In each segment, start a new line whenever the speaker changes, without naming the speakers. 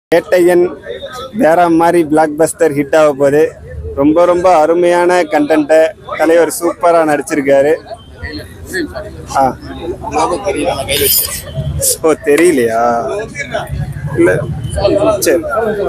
வேட்டையன் வேற மாதிரி black Bastar hit ஆக போகுது ரொம்ப ரொம்ப அருமையான கண்டென்ட்டை தலைவர் சூப்பராக நடிச்சிருக்காரு ஆ ஓ தெரியலையா இல்லை சரி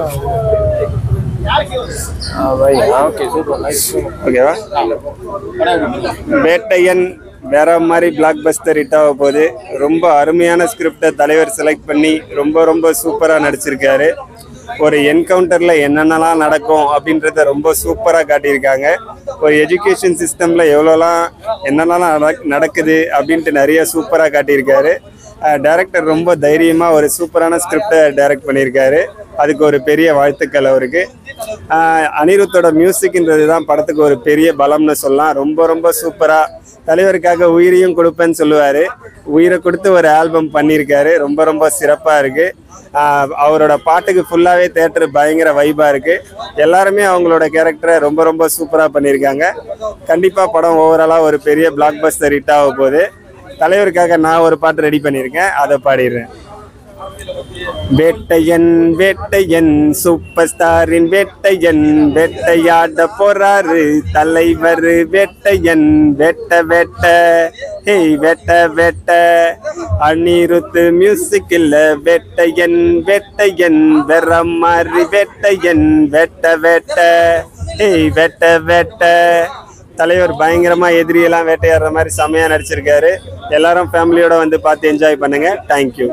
ஓகேவா வேட்டையன் வேற மாதிரி பிளாக் பஸ்டர் ஹிட் ஆக போகுது ரொம்ப அருமையான ஸ்கிரிப்டை தலைவர் செலக்ட் பண்ணி ரொம்ப ரொம்ப சூப்பராக நடிச்சிருக்காரு ஒரு என்கவுண்டரில் என்னென்னலாம் நடக்கும் அப்படின்றத ரொம்ப சூப்பராக காட்டியிருக்காங்க ஒரு எஜுகேஷன் சிஸ்டமில் எவ்வளோலாம் என்னென்னலாம் நடக்- நடக்குது அப்படின்ட்டு நிறைய சூப்பராக காட்டியிருக்காரு டைரக்டர் ரொம்ப தைரியமாக ஒரு சூப்பரான ஸ்கிரிப்டை டைரக்ட் பண்ணியிருக்காரு அதுக்கு ஒரு பெரிய வாழ்த்துக்கள் அவருக்கு ஆஹ் அனிருத்தோட மியூசிக்ன்றது தான் படத்துக்கு ஒரு பெரிய பலம்னு சொல்லலாம் ரொம்ப ரொம்ப சூப்பராக தலைவருக்காக உயிரையும் கொடுப்பேன்னு சொல்லுவார் உயிரை கொடுத்து ஒரு ஆல்பம் பண்ணியிருக்காரு ரொம்ப ரொம்ப சிறப்பாக இருக்குது அவரோட பாட்டுக்கு ஃபுல்லாகவே தேட்டர் பயங்கர வைபாக இருக்குது எல்லாருமே அவங்களோட கேரக்டரை ரொம்ப ரொம்ப சூப்பராக பண்ணியிருக்காங்க கண்டிப்பாக படம் ஓவராலாக ஒரு பெரிய பிளாக் பஸ்டர் ஹிட் ஆக போகுது தலைவருக்காக நான் ஒரு பாட்டு ரெடி பண்ணியிருக்கேன் அதை பாடிடுறேன் வேட்டையன் வேட்டையன் சூப்பர் ஸ்டாரின் வேட்டையன் வேட்டையாட போறாரு தலைவர் வேட்டையன் வேட்ட வேட்ட ஹேய் வேட்ட வேட்ட அனிருத்து மியூசிக் இல்ல வேட்டையன் வேட்டையன் வேற மாதிரி வேட்டையன் வேட்ட வேட்ட ஹேய் வேட்ட வேட்ட தலைவர் பயங்கரமா எதிரியெல்லாம் வேட்டையாடுற மாதிரி செமையா நடிச்சிருக்காரு எல்லாரும் ஃபேமிலியோட வந்து பார்த்து என்ஜாய் பண்ணுங்க தேங்க்யூ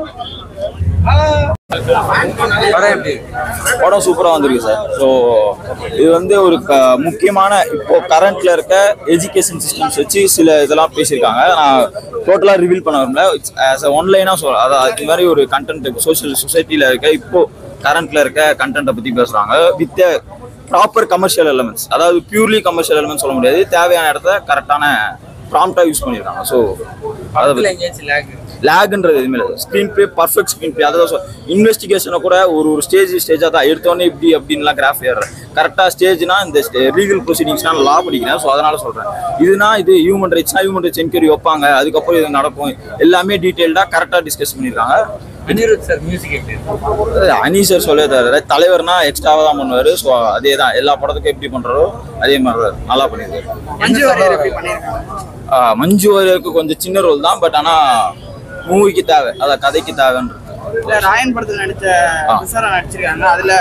படம் எப்படி படம் சூப்பராக வந்திருக்கு சார் ஸோ இது வந்து ஒரு க- முக்கியமான இப்போ கரண்ட்ல இருக்க எஜுகேஷன் சிஸ்டம்ஸ் வச்சு சில இதெல்லாம் பேசியிருக்காங்க நான் டோட்டலாக ரிவீல் பண்ண விரும்பல ஆஸ் அ ஒன்லைனாக சொல்ல அதாவது இது மாதிரி ஒரு கண்டென்ட் சோஷியல் சொசைட்டியில் இருக்க இப்போ கரண்ட்ல இருக்க கண்டென்ட்டை பற்றி பேசுகிறாங்க வித் ப்ராப்பர் கமர்ஷியல் எலமெண்ட்ஸ் அதாவது பியூர்லி கமர்ஷியல் எலமெண்ட்ஸ் சொல்ல முடியாது தேவையான இடத்த கரெக்டான ப்ராம்ப்டாக யூஸ் பண்ணியிருக்காங்க ஸோ அதை பத்தி- லேக்ன்றது எதுவுமே இல்லை screen play perfect screen play அதான் சொல் இன்வெஸ்டிகேஷனை கூட ஒரு ஒரு ஸ்டேஜ் ஸ்டேஜாக தான் எடுத்தோன்னே இப்படி அப்படின்லாம் கிராஃப் ஏறுறேன் கரெக்டாக ஸ்டேஜ்னா இந்த லீகல் ப்ரொசீடிங்ஸ்னா லா படிக்கிறேன் ஸோ அதனால சொல்கிறேன் இதுனா இது ஹியூமன் ரைட்ஸ்னா ஹியூமன் ரைட்ஸ் என்கொயரி வைப்பாங்க அதுக்கப்புறம் இது நடக்கும் எல்லாமே டீட்டெயில்டாக கரெக்டாக டிஸ்கஸ் பண்ணியிருக்காங்க
அனிருத் சார் மியூசிக் எப்படி இருக்கு?
அது அனி சார் சொல்ல தவிர தலைவர்னா எக்ஸ்ட்ராவாக தான் பண்ணுவார் ஸோ அதே தான் எல்லா படத்துக்கும் எப்படி பண்ணுறாரோ அதே மாதிரி தான் நல்லா பண்ணியிருக்காரு
மஞ்சு வாரியர் எப்படி பண்ணிருக்காங்க
ஆஹ் மஞ்சு வாரியருக்கு கொஞ்சம் சின்ன ரோல் தான் பட் ஆனால் மூவிக்கு தேவை அதான் கதைக்கு தேவைன்றது
இல்ல ராயன் படத்துல நடிச்ச விசாரா நடிச்சிருக்காங்க அதுல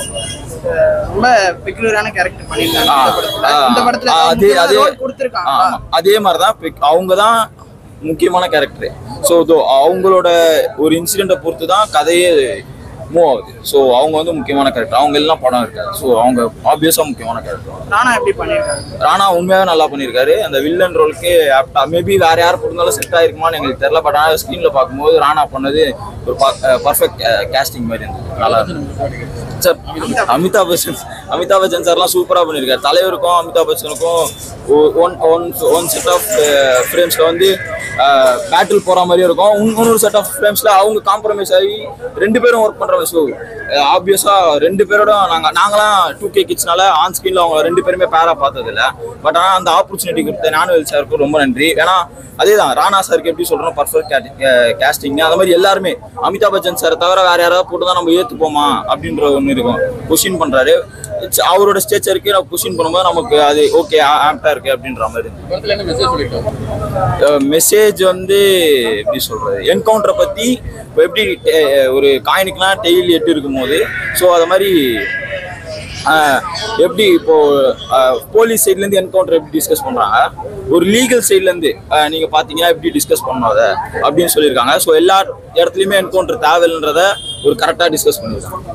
அஹ், ரொம்ப பெக்குலரான கேரக்டர் பண்ணிருக்காங்க
ஆ,
இந்த படத்துல
ஆ,
இந்த படத்துல
ஆ, அதே அதே
ரோல் கொடுத்திருக்காங்க
ஆமா. அதே மாதிரி தான் அவங்க தான் முக்கியமான கேரக்டர் ஸோ அவங்களோட ஒரு இன்சிடென்ட்டை பொறுத்து தான் கதையே மூவ் ஆகுது ஸோ அவங்க வந்து முக்கியமான கேரக்டர் அவங்க எல்லாம் படம் இருக்காது ஸோ அவங்க ஆப்வியஸாக முக்கியமான கேரக்டர்
ராணா எப்படி பண்ணிருக்காங்க
ராணா உண்மையாகவே நல்லா பண்ணியிருக்காரு அந்த வில்லன் ரோலுக்கு ஆப்டா மேபி வேற யார் போட்டிருந்தாலும் செட் ஆயிருக்குமான்னு எங்களுக்கு தெரியல பட் ஆனால் ஸ்க்ரீனில் பார்க்கும்போது ராணா பண்ணது ஒரு பர்ஃபெக்ட் கேஸ்டிங் மாதிரி இருந்தது நல்லா இருந்தது சார் அமிதாப் பச்சன் அமிதாப் பச்சன் சார்லாம் சூப்பராக பண்ணியிருக்காரு தலைவருக்கும் அமிதாப் பச்சனுக்கும் one one one set of ஃப்ரேம்ஸில் வந்து பேட்டில் போகிற மாதிரியும் இருக்கும் இன்னும் இன்னொரு செட் ஆஃப் ஃப்ரேம்ஸில் அவங்க காம்ப்ரமைஸ் ஆகி ரெண்டு பேரும் ஒர்க் பண்ணுற ஸோ ஆப்வியஸாக ரெண்டு பேரோட நாங்கள் நாங்களாம் டூ கே கிட்ஸ்னால ஆன் ஸ்க்ரீனில் அவங்க ரெண்டு பேருமே பேராக பார்த்ததில்ல பட் ஆனால் அந்த ஆப்பர்ச்சுனிட்டி கொடுத்த ஞானவேல் சாருக்கு ரொம்ப நன்றி ஏன்னா அதே தான் ராணா சாருக்கு எப்படி சொல்கிறோம் பர்ஃபெக்ட் கேஸ்டிங் அந்த மாதிரி எல்லாருமே அமிதாப் பச்சன் சாரை தவிர வேற யாராவது போட்டு தான் நம்ம ஏற்றுப்போமா அப்படின்ற ஒன்று இருக்கும் கொஷின் பண்ணுறாரு அவரோட ஸ்டேச்சருக்கு நம்ம கொஷின் பண்ணும்போது நமக்கு அது ஓகே ஆப்டா இருக்கு அப்படின்ற மாதிரி மெசேஜ் வந்து எப்படி சொல்றது என்கவுண்டரை பத்தி இப்போ எப்படி அஹ், ஒரு காயினுக்குலாம் டெய்லி எட்டு இருக்கும்போது ஸோ அது மாதிரி ஆஹ், எப்படி இப்போ போலீஸ் சைட்லேருந்து என்கவுண்டர் எப்படி டிஸ்கஸ் பண்ணுறாங்க ஒரு லீகல் சைட்லேருந்து நீங்கள் பார்த்தீங்கன்னா எப்படி டிஸ்கஸ் பண்ணணும் அதை அப்படின்னு சொல்லியிருக்காங்க ஸோ எல்லா இடத்துலையுமே என்கவுண்டர் தேவைன்றத ஒரு கரெக்டாக டிஸ்கஸ் பண்ணியிருக்காங்க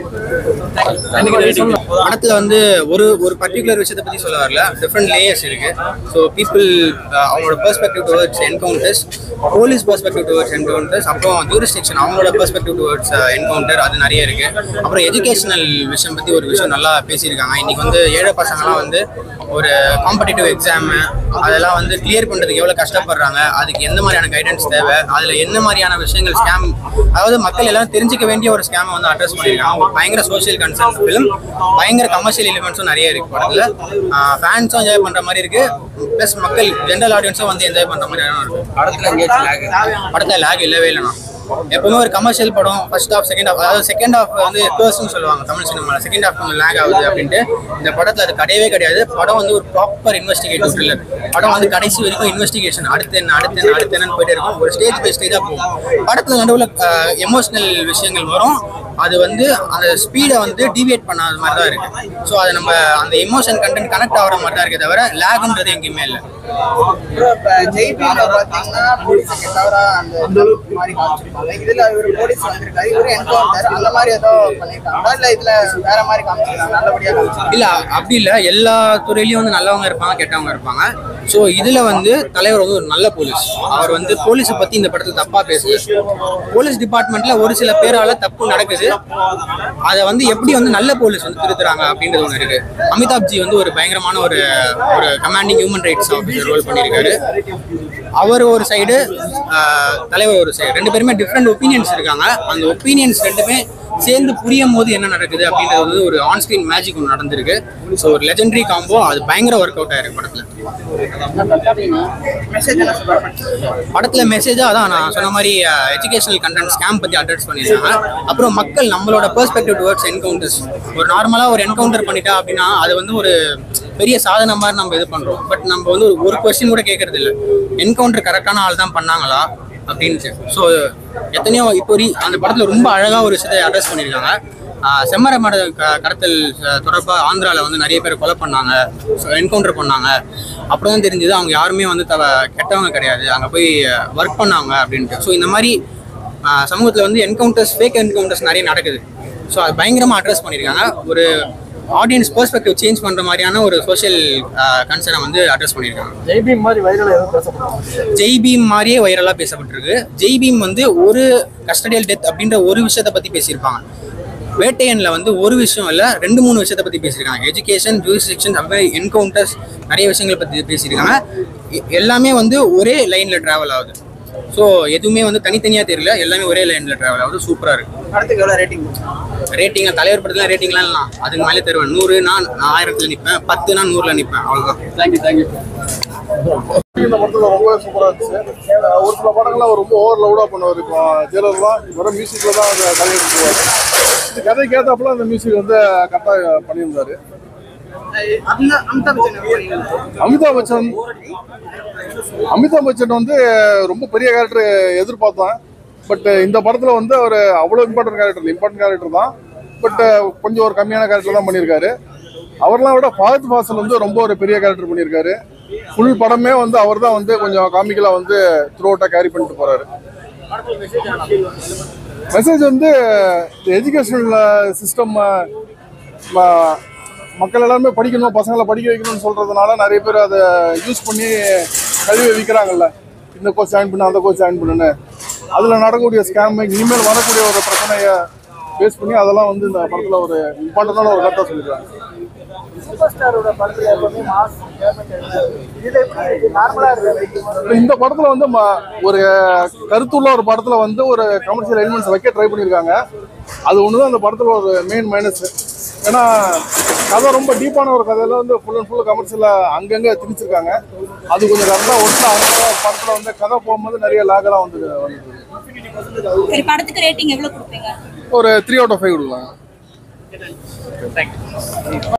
படத்துல வந்து ஒரு ஒரு பர்டிகுலர் விஷயத்தை பத்தி சொல்ல வரல டிஃப்ரெண்ட் லேயர்ஸ் இருக்கு ஸோ பீப்புள் அவங்களோட perspective towards encounters police perspective towards encounters அப்புறம் ஜூரிஸ்டிக்ஷன் அவங்களோட பெர்ஸ்பெக்டிவ் டுவர்ட்ஸ் என்கவுண்டர் அது நிறைய இருக்கு அப்புறம் எஜுகேஷனல் விஷயம் பத்தி ஒரு விஷயம் நல்லா பேசியிருக்காங்க இன்னைக்கு வந்து ஏழை பசங்கலாம் வந்து ஒரு காம்படிட்டிவ் எக்ஸாம் அதெல்லாம் வந்து கிளியர் பண்றதுக்கு எவ்வளவு கஷ்டப்படுறாங்க அதுக்கு எந்த மாதிரியான கைடன்ஸ் தேவை அதுல என்ன மாதிரியான விஷயங்கள் ஸ்கேம் அதாவது மக்கள் எல்லாம் தெரிஞ்சுக்க வேண்டிய ஒரு ஸ்கேமை வந்து அட்ரஸ் பண்ணியிருக்காங்க ஒரு பயங்கர சோஷியல் கன்சர்ன் ஃபிலிம் பயங்கர கமர்ஷியல் எலிமெண்ட்ஸும் நிறைய இருக்கு படத்துல ஃபேன்ஸும் என்ஜாய் பண்ற மாதிரி இருக்கு ப்ளஸ் மக்கள் ஜென்ரல் ஆடியன்ஸும் வந்து என்ஜாய் பண்ற மாதிரியான இருக்கு
படத்துல எங்கேயாச்சும் lag இருக்கா?
படத்துல லேக் இல்லவே இல்லைண்ணா எப்பவுமே ஒரு கமர்ஷியல் படம் ஃபர்ஸ்ட் ஹாஃப் செகண்ட் ஹாஃப் அதாவது செகண்ட் ஹாஃப் வந்து பேர்ஸ்னு சொல்லுவாங்க தமிழ் சினிமாவில் செகண்ட் ஹாஃப் கொஞ்சம் லேக் ஆகுது அப்படின்ட்டு இந்த படத்தில் அது கிடையவே கிடையாது படம் வந்து ஒரு ப்ராப்பர் இன்வெஸ்டிகேட்டிவ் த்ரில்லர் படம் வந்து கடைசி வரைக்கும் இன்வெஸ்டிகேஷன் அடுத்து என்ன அடுத்து என்ன அடுத்து என்னன்னு போயிட்டே இருக்கும் ஒரு ஸ்டேஜ் பை ஸ்டேஜாக போகும் படத்தில் நடுவில் எமோஷனல் விஷயங்கள் வரும் அது வந்து அந்த ஸ்பீடை வந்து டிவியேட் பண்ணாத மாதிரி தான் இருக்கு ஸோ அது நம்ம அந்த எமோஷன் கண்டென்ட் கனெக்ட் ஆகிற மாதிரி தான் இருக்கே தவிர லேக்ன்றது எங்கேயுமே இல்லை
அப்புறம் இப்ப ஜெய்பீம்ல பாத்தீங்கன்னா போலீஸ் தவிர அந்த மாதிரி காமிச்சிருப்பாங்க இதுல இவர் போலீஸ் வந்திருக்காரு இவரு என்கவுண்டர் அந்த மாதிரி ஏதோ பண்ணிருக்காங்க இல்ல இதுல வேற மாதிரி காமிச்சிருக்காங்க நல்லபடியா காமிச்சிருக்காங்க
இல்ல அப்படி இல்ல எல்லா துறையிலயும் வந்து நல்லவங்க இருப்பாங்க கெட்டவங்க இருப்பாங்க ஸோ இதுல வந்து தலைவர் வந்து ஒரு நல்ல போலீஸ் அவர் வந்து போலீஸை பத்தி இந்த படத்துல தப்பா பேசுது போலீஸ் டிபார்ட்மெண்ட்ல ஒரு சில பேரால தப்பு நடக்குது அதை வந்து எப்படி வந்து நல்ல போலீஸ் வந்து திருத்துறாங்க அப்படின்றது ஒன்று இருக்கு அமிதாப் ஜி வந்து ஒரு பயங்கரமான ஒரு ஒரு commanding human rights officer role பண்ணியிருக்காரு அவர் ஒரு சைடு தலைவர் ஒரு சைடு ரெண்டு பேருமே டிஃப்ரெண்ட் ஒப்பீனியன்ஸ் இருக்காங்க அந்த ஒப்பீனியன்ஸ் ரெண்டுமே சேர்ந்து புரியும் போது என்ன நடக்குது அப்படின்றது வந்து ஒரு ஆன் ஸ்கிரீன் மேஜிக் ஒன்று நடந்திருக்கு ஸோ ஒரு லெஜெண்டரி காம்போ அது பயங்கர ஒர்க் அவுட் ஆயிருக்கு படத்துல
மெசேஜ் என்ன சொல்றாங்க
படத்துல மெசேஜா அதான் நான் சொன்ன மாதிரி எஜுகேஷனல் கண்டென்ட் ஸ்கேம் பத்தி அட்ரஸ் பண்ணியிருக்காங்க அப்புறம் மக்கள் நம்மளோட பெர்ஸ்பெக்டிவ் டுவர்ட்ஸ் என்கவுண்டர்ஸ் ஒரு நார்மலா ஒரு என்கவுண்டர் பண்ணிட்டா அப்படின்னா அது வந்து ஒரு பெரிய சாதனை மாதிரி நம்ம இது பண்றோம் பட் நம்ம வந்து ஒரு- ஒரு கொஸ்டின் கூட கேட்கறது இல்லை என்கவுண்டர் கரெக்டான ஆள் தான் பண்ணாங்களா அப்படின்ட்டு ஸோ எத்தனையோ இப்போ ரீ- அந்த படத்துல ரொம்ப அழகா ஒரு விஷயத்தை அட்ரஸ் பண்ணியிருக்காங்க ஆஹ் செம்மர மட க- கடத்தல் தொடர்பாக ஆந்திராவில் வந்து நிறைய பேர் கொலை பண்ணாங்க என்கவுண்டர் பண்ணாங்க அப்புறம் தான் தெரிஞ்சது அவங்க யாருமே வந்து தவ கெட்டவங்க கிடையாது அங்கே போய் ஒர்க் பண்ணாங்க அப்படின்ட்டு ஸோ இந்த மாதிரி சமூகத்தில் வந்து என்கவுண்டர்ஸ் ஃபேக் என்கவுண்டர்ஸ் நிறைய நடக்குது ஸோ அது பயங்கரமாக அட்ரஸ் பண்ணியிருக்காங்க ஒரு ஆடியன்ஸ் பெர்ஸ்பெக்டிவ் சேஞ்ச் பண்ணுற மாதிரியான ஒரு சோஷியல் கன்சர்னை வந்து அட்ரஸ் பண்ணியிருக்காங்க
ஜெய்பீம் மாதிரி வைரல் எதுவும் பேசப்படுறாங்க
ஜெய் பீம் மாதிரியே வைரலாக பேசப்பட்டிருக்கு ஜெய் பீம் வந்து ஒரு கஸ்டடியல் டெத் அப்படின்ற ஒரு விஷயத்தை பற்றி பேசியிருப்பாங்க வேட்டையனில் வந்து ஒரு விஷயம் இல்லை ரெண்டு மூணு விஷயத்தை பற்றி பேசியிருக்காங்க எஜுகேஷன் ஜூரிஸ்டிக்ஷன் அப்படி என்கவுண்டர்ஸ் நிறைய விஷயங்களை பற்றி பேசியிருக்காங்க எ- எல்லாமே வந்து ஒரே லைனில் ட்ராவல் ஆகுது ஸோ எதுவுமே வந்து தனித்தனியாக தெரியல எல்லாமே ஒரே லைனில் ட்ராவல் ஆகுது சூப்பராக இருக்கு
படத்துக்கு எவ்வளவு ரேட்டிங்
ரேட்டிங் தலைவர் படத்தில் ரேட்டிங்லாம் இல்லை அதுக்கு மேலே தருவேன் நூறு நான் நான் ஆயிரத்தில் நிற்பேன் பத்து நான் நூறில் நிற்பேன் அவ்வளோதான்
தேங்க்யூ தேங்க்யூ
இந்த படத்துல ரொம்ப சூப்பரா இருந்துச்சு அஹ் ஒரு சில படங்கள்லாம் அவர் ரொம்ப ஓவர் லவுடா பண்ணுவார் இப்போ ஜெயலலிதா வர மியூசிக்ல தான் அந்த கதையை கொடுத்துருவாரு இந்த கதைக்கு ஏத்தாப்புல அந்த மியூசிக் வந்து கரெக்டாக பண்ணியிருந்தாரு
அந்த அமிதாப் பச்சன் எப்படி பண்ணிருக்காங்க?
அமிதாப் பச்சன் அமிதாப் பச்சன் வந்து ரொம்ப பெரிய கேரக்டர் எதிர்பார்த்தேன் பட் இந்த படத்துல வந்து அவர் அவ்வளோ இம்பார்ட்டன்ட் கேரக்டர் இம்பார்ட்டன்ட் கேரக்டர் தான் பட் கொஞ்சம் ஒரு கம்மியான கேரக்டர் தான் பண்ணியிருக்காரு அவர்லாம் விட ஃபாத் ஃபாசல் வந்து ரொம்ப ஒரு பெரிய கேரக்டர் பண்ணியிருக்காரு ஃபுல் படமே வந்து அவர் தான் வந்து கொஞ்சம் காமிக்கலாக வந்து த்ரூ அவுட்டாக கேரி பண்ணிட்டு போறாரு மெசேஜ் வந்து எஜுகேஷனல் சிஸ்டம் மக்கள் எல்லாருமே படிக்கணும் பசங்களை படிக்க வைக்கணும்னு சொல்றதுனால நிறைய பேர் அதை யூஸ் பண்ணி கல்வியை விற்கிறாங்கல்ல இந்த கோர்ஸ் ஜாயின் பண்ணு அந்த கோர்ஸ் ஜாயின் பண்ணுன்னு அதில் நடக்கக்கூடிய ஸ்கேம் இனிமேல் வரக்கூடிய ஒரு பிரச்சனையை பேஸ் பண்ணி அதெல்லாம் வந்து இந்த படத்தில் ஒரு இம்பார்ட்டண்டான ஒரு கருத்தாக சொல்லிடுறாங்க
சூப்பர் ஸ்டாரோட படத்துல எப்பவுமே மாஸ் இதுல எப்படி நார்மலா இருக்கு
இந்த படத்துல வந்து ம- ஒரு கருத்துள்ள ஒரு படத்துல வந்து ஒரு கமர்ஷியல் எலிமெண்ட்ஸ் வைக்க ட்ரை பண்ணியிருக்காங்க அது ஒன்று தான் அந்த படத்துல ஒரு மெயின் மைனஸ் ஏன்னா கதை ரொம்ப டீப்பான ஒரு கதையில வந்து ஃபுல் அண்ட் ஃபுல் கமர்ஷியலாக அங்கங்கே திணிச்சிருக்காங்க அது கொஞ்சம் கரெக்டாக ஒன்று அந்த படத்தில் வந்து கதை போகும்போது நிறைய லாகெல்லாம் வந்து வந்தது
சரி படத்துக்கு ரேட்டிங் எவ்வளவு கொடுப்பீங்க
ஒரு த்ரீ அவுட் ஆஃப் ஃபைவ் கொடுக்கலாம்